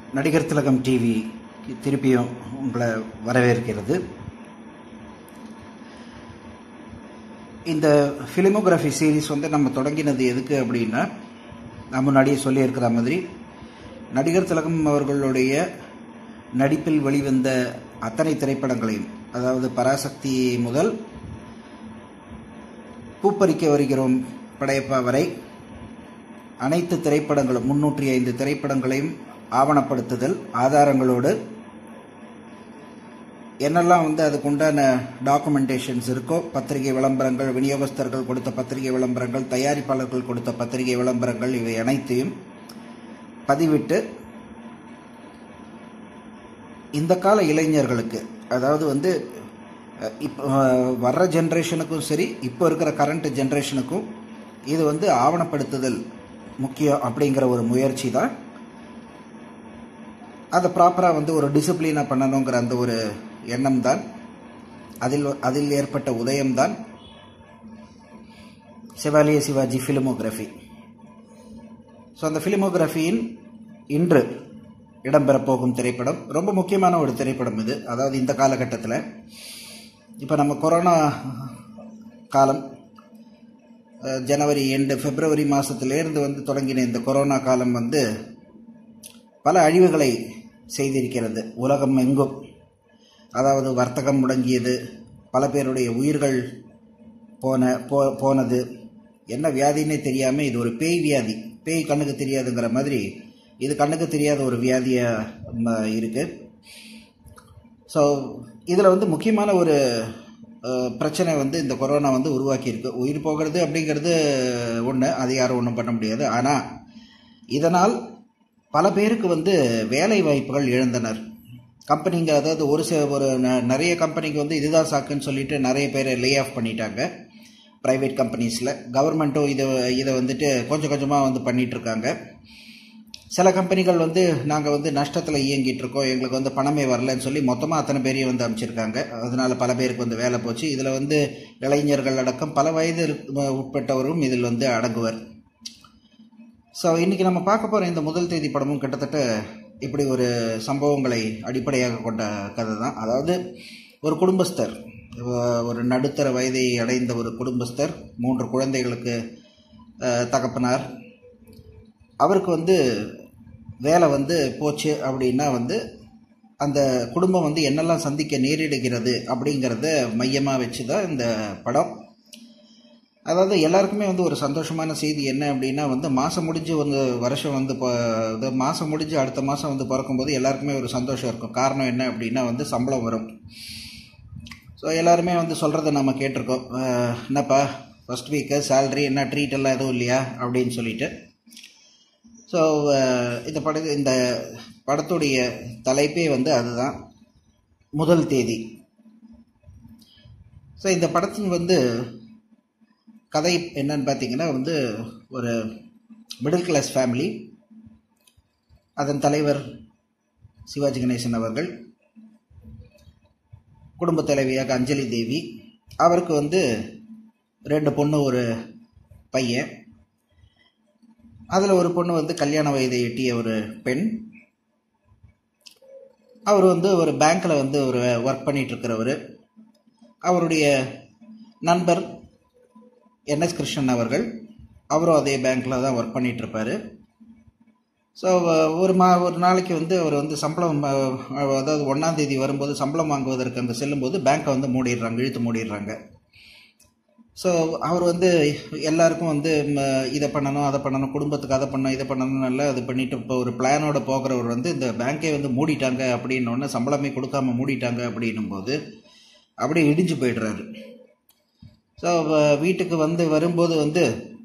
நடிகர் திலகம் டிவி திருப்பியும் உங்களை வரவேற்கிறது இந்த ஃபிலிமோகிராஃபி சீரிஸ் வந்து நம்ம தொடங்கினது எதுக்கு அப்படின்னா நான் முன்னாடியே சொல்லியிருக்கிற மாதிரி நடிகர் திலகம் அவர்களுடைய நடிப்பில் வெளிவந்த அத்தனை திரைப்படங்களையும் அதாவது பராசக்தி முதல் பூப்பறிக்க வருகிறோம் படையப்பா வரை அனைத்து திரைப்படங்களும் முன்னூற்றி ஐந்து திரைப்படங்களையும் ஆவணப்படுத்துதல் ஆதாரங்களோடு என்னெல்லாம் வந்து அதுக்குண்டான டாக்குமெண்டேஷன்ஸ் இருக்கோ பத்திரிகை விளம்பரங்கள் விநியோகஸ்தர்கள் கொடுத்த பத்திரிகை விளம்பரங்கள் தயாரிப்பாளர்கள் கொடுத்த பத்திரிகை விளம்பரங்கள் இவை அனைத்தையும் பதிவிட்டு இந்த கால இளைஞர்களுக்கு அதாவது வந்து இப்போ வர்ற ஜென்ரேஷனுக்கும் சரி இப்போ இருக்கிற கரண்ட் ஜென்ரேஷனுக்கும் இது வந்து ஆவணப்படுத்துதல் முக்கியம் அப்படிங்கிற ஒரு முயற்சி தான் அதை ப்ராப்பராக வந்து ஒரு டிசிப்ளினாக பண்ணணுங்கிற அந்த ஒரு எண்ணம் தான் அதில் அதில் ஏற்பட்ட உதயம்தான் சிவாலிய சிவாஜி ஃபிலிமோகிராஃபி ஸோ அந்த ஃபிலிமோகிராஃபியின் இன்று இடம்பெறப் போகும் திரைப்படம் ரொம்ப முக்கியமான ஒரு திரைப்படம் இது அதாவது இந்த காலகட்டத்தில் இப்போ நம்ம கொரோனா காலம் ஜனவரி எண்டு பிப்ரவரி மாதத்திலேருந்து வந்து தொடங்கின இந்த கொரோனா காலம் வந்து பல அழிவுகளை செய்திருக்கிறது உலகம் எங்கும் அதாவது வர்த்தகம் முடங்கியது பல பேருடைய உயிர்கள் போன போ போனது என்ன வியாதின்னே தெரியாமல் இது ஒரு பேய் வியாதி பேய் கண்ணுக்கு தெரியாதுங்கிற மாதிரி இது கண்ணுக்கு தெரியாத ஒரு வியாதியாக இருக்குது ஸோ இதில் வந்து முக்கியமான ஒரு பிரச்சனை வந்து இந்த கொரோனா வந்து உருவாக்கியிருக்கு உயிர் போகிறது அப்படிங்கிறது ஒன்று அது யாரும் ஒன்றும் பண்ண முடியாது ஆனால் இதனால் பல பேருக்கு வந்து வேலை வாய்ப்புகள் இழந்தனர் கம்பெனிங்க அதாவது ஒரு சில ஒரு நிறைய கம்பெனிக்கு வந்து இதுதான் சாக்குன்னு சொல்லிட்டு நிறைய பேரை லே ஆஃப் பண்ணிட்டாங்க ப்ரைவேட் கம்பெனிஸில் கவர்மெண்ட்டும் இதை இதை வந்துட்டு கொஞ்சம் கொஞ்சமாக வந்து பண்ணிகிட்ருக்காங்க சில கம்பெனிகள் வந்து நாங்கள் வந்து நஷ்டத்தில் இயங்கிட்டு இருக்கோம் எங்களுக்கு வந்து பணமே வரலன்னு சொல்லி மொத்தமாக அத்தனை பேரையும் வந்து அமைச்சிருக்காங்க அதனால பல பேருக்கு வந்து வேலை போச்சு இதில் வந்து இளைஞர்கள் அடக்கம் பல வயது உட்பட்டவரும் இதில் வந்து அடங்குவர் ஸோ இன்றைக்கி நம்ம பார்க்க போகிற இந்த முதல் தேதி படமும் கிட்டத்தட்ட இப்படி ஒரு சம்பவங்களை அடிப்படையாக கொண்ட கதை தான் அதாவது ஒரு குடும்பஸ்தர் ஒரு நடுத்தர வயதை அடைந்த ஒரு குடும்பஸ்தர் மூன்று குழந்தைகளுக்கு தகப்பனார் அவருக்கு வந்து வேலை வந்து போச்சு அப்படின்னா வந்து அந்த குடும்பம் வந்து என்னெல்லாம் சந்திக்க நேரிடுகிறது அப்படிங்கிறத மையமாக வச்சு தான் இந்த படம் அதாவது எல்லாருக்குமே வந்து ஒரு சந்தோஷமான செய்தி என்ன அப்படின்னா வந்து மாதம் முடிஞ்சு வந்து வருஷம் வந்து இப்போ மாதம் முடிஞ்சு அடுத்த மாதம் வந்து பிறக்கும்போது எல்லாருக்குமே ஒரு சந்தோஷம் இருக்கும் காரணம் என்ன அப்படின்னா வந்து சம்பளம் வரும் ஸோ எல்லாருமே வந்து சொல்கிறத நம்ம கேட்டிருக்கோம் என்னப்பா ஃபஸ்ட் வீக்கு சேல்ரி என்ன ட்ரீட் எல்லாம் எதுவும் இல்லையா அப்படின்னு சொல்லிட்டு ஸோ இந்த பட இந்த படத்துடைய தலைப்பே வந்து அதுதான் முதல் தேதி ஸோ இந்த படத்தின் வந்து கதை என்னன்னு பார்த்தீங்கன்னா வந்து ஒரு மிடில் கிளாஸ் ஃபேமிலி அதன் தலைவர் சிவாஜி கணேசன் அவர்கள் குடும்ப தலைவியாக அஞ்சலி தேவி அவருக்கு வந்து ரெண்டு பொண்ணு ஒரு பையன் அதில் ஒரு பொண்ணு வந்து கல்யாண வயதை எட்டிய ஒரு பெண் அவர் வந்து ஒரு பேங்க்கில் வந்து ஒரு ஒர்க் பண்ணிகிட்ருக்கிறவர் அவருடைய நண்பர் என்எஸ் கிருஷ்ணன் அவர்கள் அவரும் அதே பேங்க்கில் தான் ஒர்க் பண்ணிகிட்ருப்பார் ஸோ ஒரு மா ஒரு நாளைக்கு வந்து அவர் வந்து சம்பளம் அதாவது ஒன்றாந்தேதி வரும்போது சம்பளம் வாங்குவதற்கு அங்கே செல்லும்போது பேங்க்கை வந்து மூடிடுறாங்க இழுத்து மூடிடுறாங்க ஸோ அவர் வந்து எல்லாருக்கும் வந்து இதை பண்ணணும் அதை பண்ணணும் குடும்பத்துக்கு அதை பண்ணணும் இதை பண்ணணும் நல்லா இது பண்ணிட்டு இப்போ ஒரு பிளானோட போகிறவர் வந்து இந்த பேங்க்கே வந்து மூடிட்டாங்க அப்படின்னோடனே சம்பளமே கொடுக்காம மூடிட்டாங்க அப்படின்னும் போது அப்படியே இடிஞ்சு போயிடுறாரு ஸோ வீட்டுக்கு வந்து வரும்போது வந்து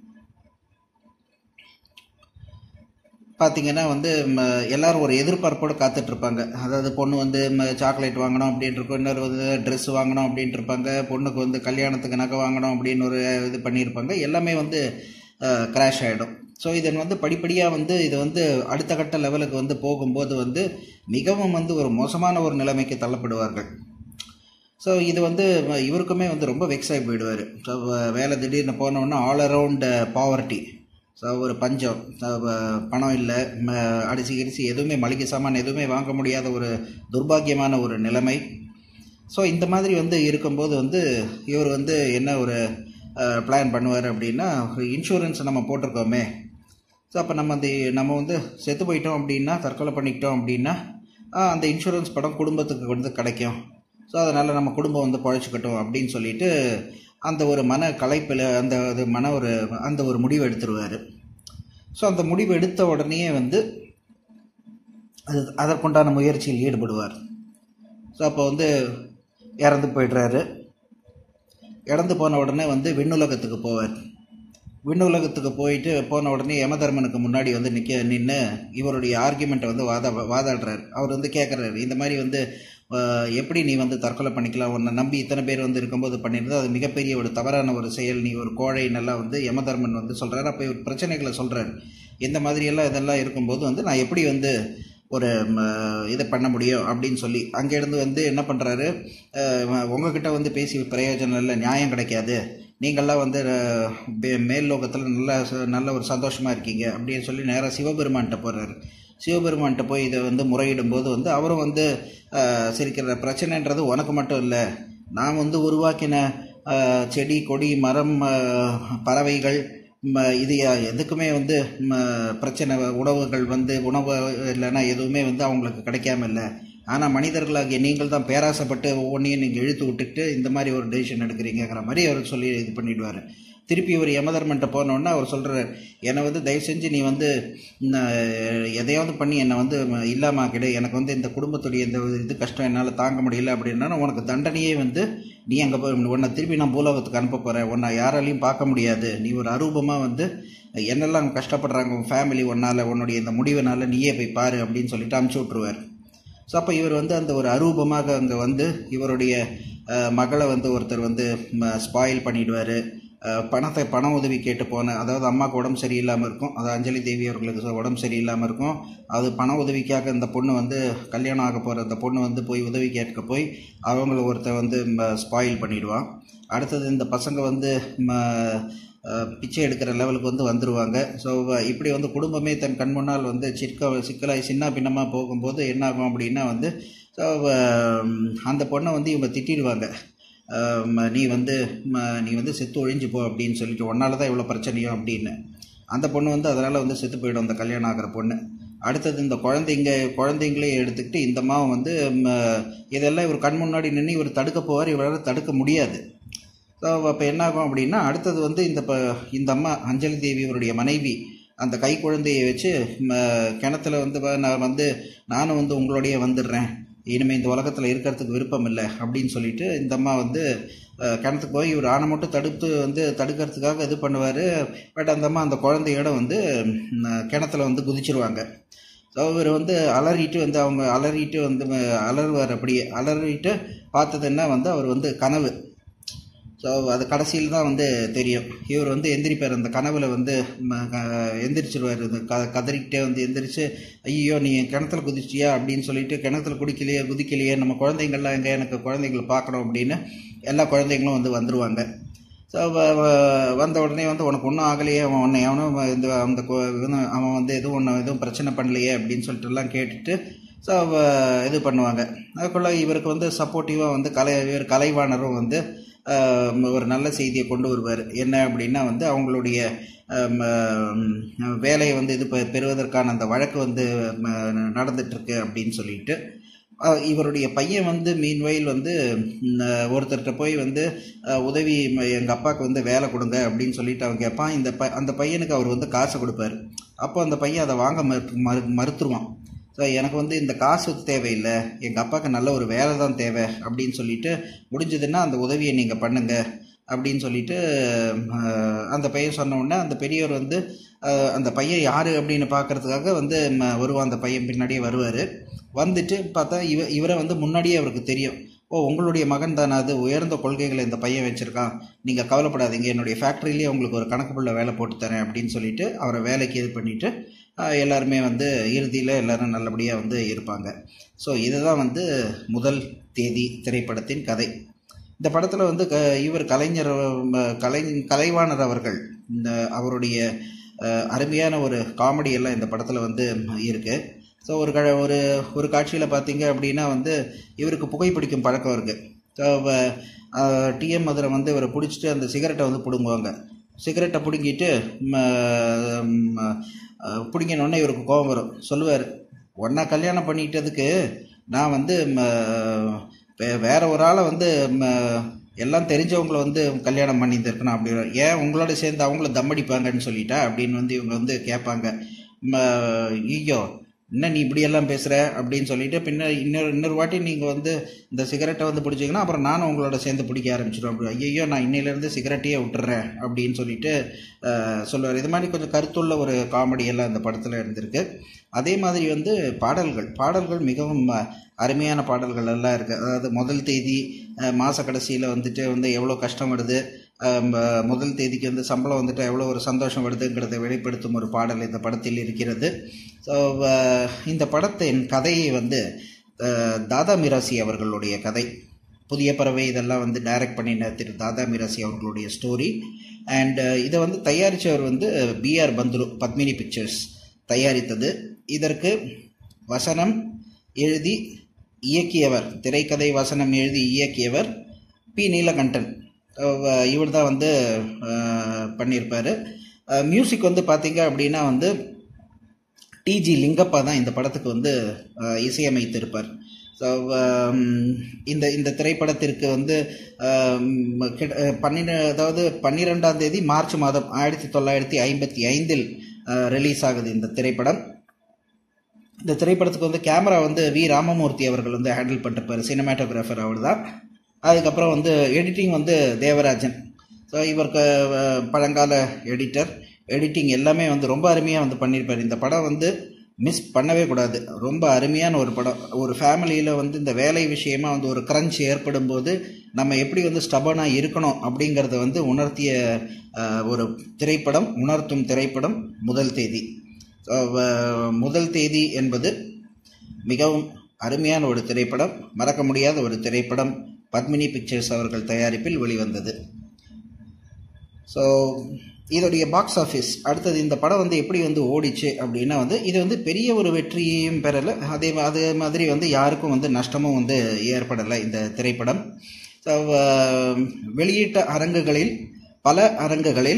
பார்த்தீங்கன்னா வந்து எல்லோரும் ஒரு எதிர்பார்ப்போடு காத்துட்ருப்பாங்க அதாவது பொண்ணு வந்து சாக்லேட் வாங்கணும் அப்படின்ட்டு இருக்கும் இன்னொரு வந்து ட்ரெஸ் வாங்கணும் அப்படின்ட்டு இருப்பாங்க பொண்ணுக்கு வந்து கல்யாணத்துக்கு நகை வாங்கணும் அப்படின்னு ஒரு இது பண்ணியிருப்பாங்க எல்லாமே வந்து கிராஷ் ஆகிடும் ஸோ இதன் வந்து படிப்படியாக வந்து இது வந்து அடுத்த கட்ட லெவலுக்கு வந்து போகும்போது வந்து மிகவும் வந்து ஒரு மோசமான ஒரு நிலைமைக்கு தள்ளப்படுவார்கள் ஸோ இது வந்து இவருக்குமே வந்து ரொம்ப வெக்ஸ் ஆகி போயிடுவார் ஸோ வேலை திடீர்னு போனோன்னா ஆல் அரவுண்ட் பாவர்ட்டி ஸோ ஒரு பஞ்சம் so, வ- பணம் இல்லை ம- அரிசி கிரிசி எதுவுமே மளிகை சாமான் எதுவுமே வாங்க முடியாத ஒரு துர்பாக்கியமான ஒரு நிலைமை ஸோ இந்த மாதிரி வந்து இருக்கும்போது வந்து இவர் வந்து என்ன ஒரு பிளான் பண்ணுவார் அப்படின்னா இன்சூரன்ஸ் நம்ம போட்டிருக்கோமே ஸோ அப்போ நம்ம அந்த நம்ம வந்து செத்து போயிட்டோம் அப்படின்னா தற்கொலை பண்ணிக்கிட்டோம் அப்படின்னா ஆ, அந்த இன்சூரன்ஸ் படம் குடும்பத்துக்கு வந்து கிடைக்கும் ஸோ அதனால் நம்ம குடும்பம் வந்து பழைச்சிக்கட்டும் அப்படின்னு சொல்லிட்டு அந்த ஒரு மன கலைப்பில் அந்த அது மன ஒரு அந்த ஒரு முடிவு எடுத்துருவார் ஸோ அந்த முடிவு எடுத்த உடனே வந்து அது அதற்குண்டான முயற்சியில் ஈடுபடுவார் ஸோ அப்போ வந்து இறந்து போயிடுறாரு இறந்து போன உடனே வந்து விண்ணுலகத்துக்கு போவார் விண்ணுலகத்துக்கு போயிட்டு போன உடனே யமதர்மனுக்கு முன்னாடி வந்து நிற்க நின்று இவருடைய ஆர்கியூமெண்ட்டை வந்து வாத வாதாடுறாரு அவர் வந்து கேட்குறாரு இந்த மாதிரி வந்து அஹ், எப்படி நீ வந்து தற்கொலை பண்ணிக்கலாம் உன்னை நம்பி இத்தனை பேர் வந்து இருக்கும்போது பண்ணியிருந்தா அது மிகப்பெரிய ஒரு தவறான ஒரு செயல் நீ ஒரு கோழை நல்லா வந்து யமதர்மன் வந்து சொல்கிறாரு அப்போ இவர் பிரச்சனைகளை சொல்கிறாரு இந்த மாதிரியெல்லாம் இதெல்லாம் இருக்கும்போது வந்து நான் எப்படி வந்து ஒரு ம, இதை பண்ண முடியும் அப்படின்னு சொல்லி அங்கேருந்து வந்து என்ன பண்ணுறாரு உங்ககிட்ட வந்து பேசி பிரயோஜனம் இல்லை நியாயம் கிடைக்காது நீங்கள்லாம் வந்து அஹ், மே- மேல் லோகத்தில் நல்ல ச- நல்ல ஒரு சந்தோஷமாக இருக்கீங்க அப்படின்னு சொல்லி நேராக சிவபெருமான்கிட்ட போகிறாரு சிவபெருமான்கிட்ட போய் இதை வந்து முறையிடும் போது வந்து அவரும் வந்து அஹ், சிரிக்கிற பிரச்சனைன்றது உனக்கு மட்டும் இல்லை நான் வந்து உருவாக்கின அஹ், செடி கொடி மரம் அஹ், பறவைகள் ம, இது யா- எதுக்குமே வந்து ம, பிரச்சனை உணவுகள் வந்து உணவு இல்லைன்னா எதுவுமே வந்து அவங்களுக்கு கிடைக்காம இல்லை ஆனால் மனிதர்களாகிய நீங்கள் தான் பேராசைப்பட்டு ஒவ்வொன்றையும் நீங்கள் இழுத்து விட்டுட்டு இந்த மாதிரி ஒரு டெசிஷன் எடுக்கிறீங்கிற மாதிரி அவர் சொல்லி இது பண்ணிடுவார் திருப்பி ஒரு யமதர்மன்ட்ட போனோன்னா அவர் சொல்கிறார் என்னை வந்து தயவு செஞ்சு நீ வந்து ந- எதையாவது பண்ணி என்னை வந்து இல்லாமாக்கிடு எனக்கு வந்து இந்த குடும்பத்துடைய இந்த இது கஷ்டம் என்னால் தாங்க முடியல அப்படின்னா உனக்கு தண்டனையே வந்து நீ அங்கே போய் உன்னை திருப்பி நான் பூலோகத்துக்கு அனுப்ப போகிறேன் உன்னை யாராலையும் பார்க்க முடியாது நீ ஒரு அரூபமாக வந்து என்னெல்லாம் கஷ்டப்படுறாங்க உன் ஃபேமிலி உன்னால் உன்னுடைய இந்த முடிவினால நீயே போய் பாரு அப்படின்னு சொல்லிட்டு அமுச்சு விட்ருவார் ஸோ அப்போ இவர் வந்து அந்த ஒரு அரூபமாக அங்கே வந்து இவருடைய அஹ், மகளை வந்து ஒருத்தர் வந்து ஸ்பாயில் பண்ணிடுவார் பணத்தை பண உதவி கேட்டு போன அதாவது அம்மாவுக்கு உடம்பு சரியில்லாமல் இருக்கும் அது அஞ்சலி தேவி அவர்களுக்கு ச- உடம்பு சரியில்லாமல் இருக்கும் அது பண உதவிக்காக இந்த பொண்ணு வந்து கல்யாணம் ஆக போகிற அந்த பொண்ணு வந்து போய் உதவி கேட்க போய் அவங்கள ஒருத்தர் வந்து ஸ்பாயில் பண்ணிடுவான் அடுத்தது இந்த பசங்க வந்து ம, அஹ், பிச்சை எடுக்கிற லெவலுக்கு வந்து வந்துடுவாங்க ஸோ இப்படி வந்து குடும்பமே தன் கண் முன்னால் வந்து சிக்க சிக்கலாய் சின்ன பின்னமாக போகும்போது என்ன ஆகும் அப்படின்னா வந்து ஸோ அந்த பொண்ணை வந்து இவங்க திட்டிடுவாங்க அஹ், ம- நீ வந்து ம- நீ வந்து செத்து ஒழிஞ்சு போ அப்படின்னு சொல்லிட்டு உன்னால தான் இவ்வளோ பிரச்சனையோ அப்படின்னு அந்த பொண்ணு வந்து அதனால் வந்து செத்து போயிடும் அந்த கல்யாணம் ஆகிற பொண்ணு அடுத்தது இந்த குழந்தைங்க குழந்தைங்களே எடுத்துக்கிட்டு இந்த மாவன் வந்து ம, இதெல்லாம் இவர் கண் முன்னாடி நின்று இவர் தடுக்க போவார் இவரால் தடுக்க முடியாது ஸோ அப்போ என்ன ஆகும் அப்படின்னா அடுத்தது வந்து இந்த ப இந்த அம்மா அஞ்சலி தேவி இவருடைய மனைவி அந்த கை குழந்தையை வச்சு ம, கிணத்துல வந்து வ- நான் வந்து நானும் வந்து உங்களோடயே வந்துடுறேன் இனிமேல் இந்த உலகத்தில் இருக்கிறதுக்கு விருப்பம் இல்லை அப்படின்னு சொல்லிட்டு இந்த அம்மா வந்து அஹ், கிணத்துக்கு போய் இவர் ஆணை மட்டும் தடுத்து வந்து தடுக்கிறதுக்காக இது பண்ணுவார் பட் அந்த அம்மா அந்த குழந்தையோட வந்து ம், கிணத்துல வந்து குதிச்சிருவாங்க ஸோ இவர் வந்து அலறிட்டு வந்து அவங்க அலறிட்டு வந்து ம- அலறுவார் அப்படியே அலறிட்டு பார்த்தது என்ன வந்து அவர் வந்து கனவு ஸோ அது கடைசியில் தான் வந்து தெரியும் இவர் வந்து எந்திரிப்பார் அந்த கனவுல வந்து ம- க- எந்திரிச்சிருவார் இந்த க கதறிக்கிட்டே வந்து எந்திரிச்சு ஐயோ நீ என் கிணத்துல குதிச்சியா அப்படின்னு சொல்லிட்டு கிணத்துல குடிக்கலையே குதிக்கலையே நம்ம குழந்தைங்கள்லாம் எங்கே எனக்கு குழந்தைங்களை பார்க்கணும் அப்படின்னு எல்லா குழந்தைங்களும் வந்து வந்துருவாங்க ஸோ வந்த உடனே வந்து உனக்கு ஒன்றும் ஆகலையே அவன் உன்னை எவனும் இந்த அந்த கொ- இவனும் அவன் வந்து எதுவும் ஒன்று எதுவும் பிரச்சனை பண்ணலையே அப்படின்னு சொல்லிட்டு எல்லாம் கேட்டுட்டு ஸோ இது பண்ணுவாங்க அதுக்குள்ள இவருக்கு வந்து சப்போர்ட்டிவாக வந்து கலை இவர் கலைவாணரும் வந்து ஆஹ், ஒரு நல்ல செய்தியை கொண்டு வருவார் என்ன அப்படின்னா வந்து அவங்களுடைய ஆம், ஆம், வேலையை வந்து இது பெ- பெறுவதற்கான அந்த வழக்கு வந்து ம, நடந்துட்டுருக்கு அப்படின்னு சொல்லிட்டு அஹ் இவருடைய பையன் வந்து மீன்வயல் வந்து ம், அஹ் ஒருத்தர்கிட்ட போய் வந்து அஹ், உதவி எங்கள் அப்பாவுக்கு வந்து வேலை கொடுங்க அப்படின்னு சொல்லிட்டு அவன் கேட்பான் இந்த ப அந்த பையனுக்கு அவர் வந்து காசு கொடுப்பாரு அப்போ அந்த பையன் அதை வாங்க மறு மறு மறுத்துருவான் ஸோ எனக்கு வந்து இந்த காசு தேவையில்லை எங்கள் அப்பாவுக்கு நல்ல ஒரு வேலை தான் தேவை அப்படின்னு சொல்லிட்டு முடிஞ்சதுன்னா அந்த உதவியை நீங்கள் பண்ணுங்க அப்படின்னு சொல்லிட்டு அஹ், அந்த பையன் சொன்ன உடனே அந்த பெரியவர் வந்து அஹ், அந்த பையன் யார் அப்படின்னு பார்க்கறதுக்காக வந்து ம, வருவான் அந்த பையன் பின்னாடியே வருவார் வந்துட்டு பார்த்தா இவ இவரை வந்து முன்னாடியே அவருக்கு தெரியும் ஓ உங்களுடைய மகன் தானே அது உயர்ந்த கொள்கைகளை இந்த பையன் வச்சுருக்கான் நீங்கள் கவலைப்படாதீங்க என்னுடைய ஃபேக்ட்ரியிலேயே உங்களுக்கு ஒரு கணக்கு புள்ள வேலை போட்டு தரேன் அப்படின்னு சொல்லிட்டு அவரை வேலைக்கு இது பண்ணிவிட்டு எல்லாருமே வந்து இறுதியில் எல்லாரும் நல்லபடியாக வந்து இருப்பாங்க ஸோ இதுதான் வந்து முதல் தேதி திரைப்படத்தின் கதை இந்த படத்தில் வந்து க இவர் கலைஞர் ம, கலை கலைவாணர் அவர்கள் இந்த அவருடைய அஹ், அருமையான ஒரு காமெடி எல்லாம் இந்த படத்தில் வந்து இருக்குது ஸோ ஒரு க ஒரு ஒரு காட்சியில் பார்த்தீங்க அப்படின்னா வந்து இவருக்கு புகைப்பிடிக்கும் பழக்கம் இருக்குது ஸோ டிஎம் மதுரை வந்து இவரை பிடிச்சிட்டு அந்த சிகரெட்டை வந்து பிடுங்குவாங்க சிகரெட்டை பிடுங்கிட்டு பிடிங்கினோடனே இவருக்கு கோபம் வரும் சொல்லுவார் ஒன்றா கல்யாணம் பண்ணிக்கிட்டதுக்கு நான் வந்து ம, வே- வேற ஒரு ஆளை வந்து ம, எல்லாம் தெரிஞ்சவங்கள வந்து கல்யாணம் பண்ணியிருந்திருக்கணும் அப்படி ஏன் உங்களோட சேர்ந்து அவங்கள தம்மடிப்பாங்கன்னு சொல்லிட்டா அப்படின்னு வந்து இவங்க வந்து கேட்பாங்க ஐயோ என்ன நீ இப்படியெல்லாம் பேசுகிற அப்படின்னு சொல்லிட்டு பின்ன இன்னொரு இன்னொரு வாட்டி நீங்கள் வந்து இந்த சிகரெட்டை வந்து பிடிச்சிங்கன்னா அப்புறம் நானும் உங்களோட சேர்ந்து பிடிக்க ஆரம்பிச்சிடும் அப்படி ஐயோ நான் இன்னையிலேருந்து சிகரெட்டையே விட்டுறேன் அப்படின்னு சொல்லிட்டு சொல்லுவார் இது மாதிரி கொஞ்சம் கருத்துள்ள ஒரு காமெடி எல்லாம் இந்த படத்தில் இருந்திருக்கு அதே மாதிரி வந்து பாடல்கள் பாடல்கள் மிகவும் அஹ், அருமையான பாடல்கள் எல்லாம் இருக்குது அதாவது முதல் தேதி அஹ், மாச கடைசியில் வந்துட்டு வந்து எவ்வளோ கஷ்டம் வருது அஹ், ம- முதல் தேதிக்கு வந்து சம்பளம் வந்துட்டு எவ்வளோ ஒரு சந்தோஷம் வருதுங்கிறதை வெளிப்படுத்தும் ஒரு பாடல் இந்த படத்தில் இருக்கிறது ஸோ இந்த படத்தின் கதையை வந்து அஹ், தாதா மிராசி அவர்களுடைய கதை புதிய பறவை இதெல்லாம் வந்து டைரக்ட் பண்ணின திரு தாதா மிராசி அவர்களுடைய ஸ்டோரி அண்ட் இதை வந்து தயாரித்தவர் வந்து பிஆர் பந்துலு பத்மினி பிக்சர்ஸ் தயாரித்தது இதற்கு வசனம் எழுதி இயக்கியவர் திரைக்கதை வசனம் எழுதி இயக்கியவர் பி நீலகண்டன் இவர் தான் வந்து அஹ், பண்ணியிருப்பார் மியூசிக் வந்து பார்த்தீங்க அப்படின்னா வந்து டிஜி லிங்கப்பா தான் இந்த படத்துக்கு வந்து அஹ், இசையமைத்திருப்பார் ஸோ இந்த இந்த திரைப்படத்திற்கு வந்து அஹ், கிட்ட- அஹ், பன்னிர அதாவது பன்னிரெண்டாம் தேதி மார்ச் மாதம் ஆயிரத்தி தொள்ளாயிரத்தி ஐம்பத்தி ஐந்தில் ரிலீஸ் ஆகுது இந்த திரைப்படம் இந்த திரைப்படத்துக்கு வந்து கேமரா வந்து வி ராமமூர்த்தி அவர்கள் வந்து ஹேண்டில் பண்ணிருப்பார் சினிமாட்டோகிராஃபர் அவர் தான் அதுக்கப்புறம் வந்து எடிட்டிங் வந்து தேவராஜன் ஸோ இவருக்கு அஹ், பழங்கால எடிட்டர் எடிட்டிங் எல்லாமே வந்து ரொம்ப அருமையாக வந்து பண்ணியிருப்பார் இந்த படம் வந்து மிஸ் பண்ணவே கூடாது ரொம்ப அருமையான ஒரு படம் ஒரு ஃபேமிலியில் வந்து இந்த வேலை விஷயமா வந்து ஒரு கிரன்ச் ஏற்படும் போது நம்ம எப்படி வந்து ஸ்டபனாக இருக்கணும் அப்படிங்கிறத வந்து உணர்த்திய அஹ், ஒரு திரைப்படம் உணர்த்தும் திரைப்படம் முதல் தேதி அஹ், முதல் தேதி என்பது மிகவும் அருமையான ஒரு திரைப்படம் மறக்க முடியாத ஒரு திரைப்படம் பத்மினி பிக்சர்ஸ் அவர்கள் தயாரிப்பில் வெளிவந்தது ஸோ இதோடைய பாக்ஸ் ஆஃபீஸ் அடுத்தது இந்த படம் வந்து எப்படி வந்து ஓடிச்சு அப்படின்னா வந்து இது வந்து பெரிய ஒரு வெற்றியையும் பெறலை அதே மா- அதே மாதிரி வந்து யாருக்கும் வந்து நஷ்டமும் வந்து ஏற்படலை இந்த திரைப்படம் ஸோ வெளியிட்ட அரங்குகளில் பல அரங்குகளில்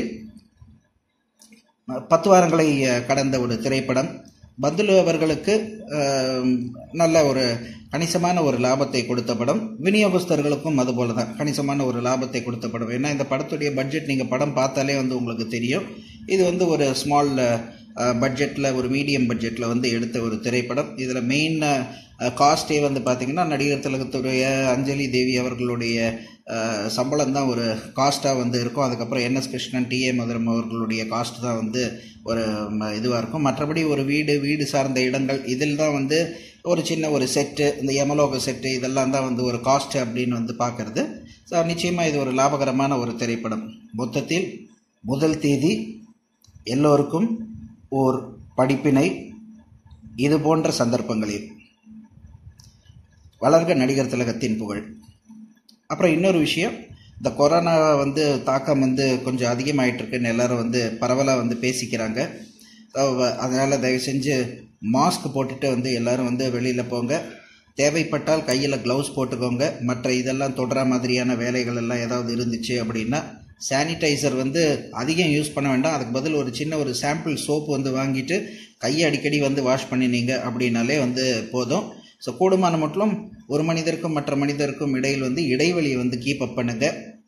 பத்து வாரங்களை அஹ், கடந்த ஒரு திரைப்படம் பந்துலு அவர்களுக்கு அஹ், நல்ல ஒரு கணிசமான ஒரு லாபத்தை கொடுத்த படம் விநியோகஸ்தர்களுக்கும் அதுபோல தான் கணிசமான ஒரு லாபத்தை கொடுத்த படம் ஏன்னா இந்த படத்துடைய பட்ஜெட் நீங்கள் படம் பார்த்தாலே வந்து உங்களுக்கு தெரியும் இது வந்து ஒரு ஸ்மால் பட்ஜெட்டில் ஒரு மீடியம் பட்ஜெட்டில் வந்து எடுத்த ஒரு திரைப்படம் இதில் மெயின் காஸ்டே வந்து பார்த்திங்கன்னா நடிகர் திலகத்துடைய அஞ்சலி தேவி அவர்களுடைய சம்பளம் தான் ஒரு காஸ்ட்டாக வந்து இருக்கும் அதுக்கப்புறம் என்எஸ் கிருஷ்ணன் டிஏ மதுரம் அவர்களுடைய காஸ்ட் தான் வந்து ஒரு இதுவாக இருக்கும் மற்றபடி ஒரு வீடு வீடு சார்ந்த இடங்கள் இதில் தான் வந்து ஒரு சின்ன ஒரு செட்டு இந்த யமலோக செட்டு இதெல்லாம் தான் வந்து ஒரு காஸ்ட் அப்படின்னு வந்து பார்க்கறது ஸோ நிச்சயமாக இது ஒரு லாபகரமான ஒரு திரைப்படம் மொத்தத்தில் முதல் தேதி எல்லோருக்கும் ஓர் படிப்பினை இது போன்ற சந்தர்ப்பங்களில் வளர்க நடிகர் திலகத்தின் புகழ் அப்புறம் இன்னொரு விஷயம் இந்த கொரோனா வந்து தாக்கம் வந்து கொஞ்சம் அதிகமாயிட்டு இருக்குன்னு எல்லாரும் வந்து பரவலாக வந்து பேசிக்கிறாங்க அதனால் தயவு செஞ்சு மாஸ்க் போட்டுட்டு வந்து எல்லாரும் வந்து வெளியில் போங்க தேவைப்பட்டால் கையில் க்ளவுஸ் போட்டுக்கோங்க மற்ற இதெல்லாம் தொடுற மாதிரியான வேலைகள் எல்லாம் ஏதாவது இருந்துச்சு அப்படின்னா சானிடைசர் வந்து அதிகம் யூஸ் பண்ண வேண்டாம் அதுக்கு பதில் ஒரு சின்ன ஒரு சாம்பிள் சோப்பு வந்து வாங்கிட்டு கையை அடிக்கடி வந்து வாஷ் பண்ணினீங்க அப்படின்னாலே வந்து போதும் ஸோ கூடுமான மட்டும் ஒரு மனிதருக்கும் மற்ற மனிதருக்கும் இடையில் வந்து இடைவெளியை வந்து கீப் அப் பண்ணுங்க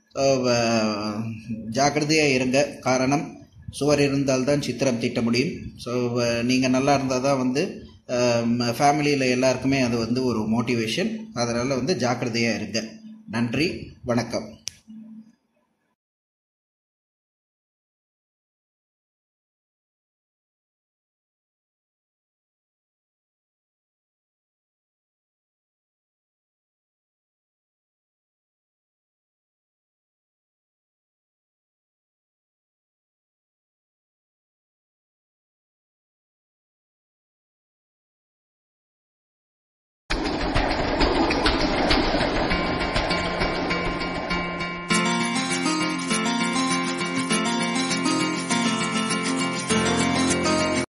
ஜாக்கிரதையாக இருங்க காரணம் சுவர் இருந்தால்தான் சித்திரம் தீட்ட முடியும் ஸோ நீங்கள் நல்லா இருந்தால் தான் வந்து ஃபேமிலியில் எல்லாருக்குமே அது வந்து ஒரு மோட்டிவேஷன் அதனால் வந்து ஜாக்கிரதையாக இருங்க நன்றி வணக்கம்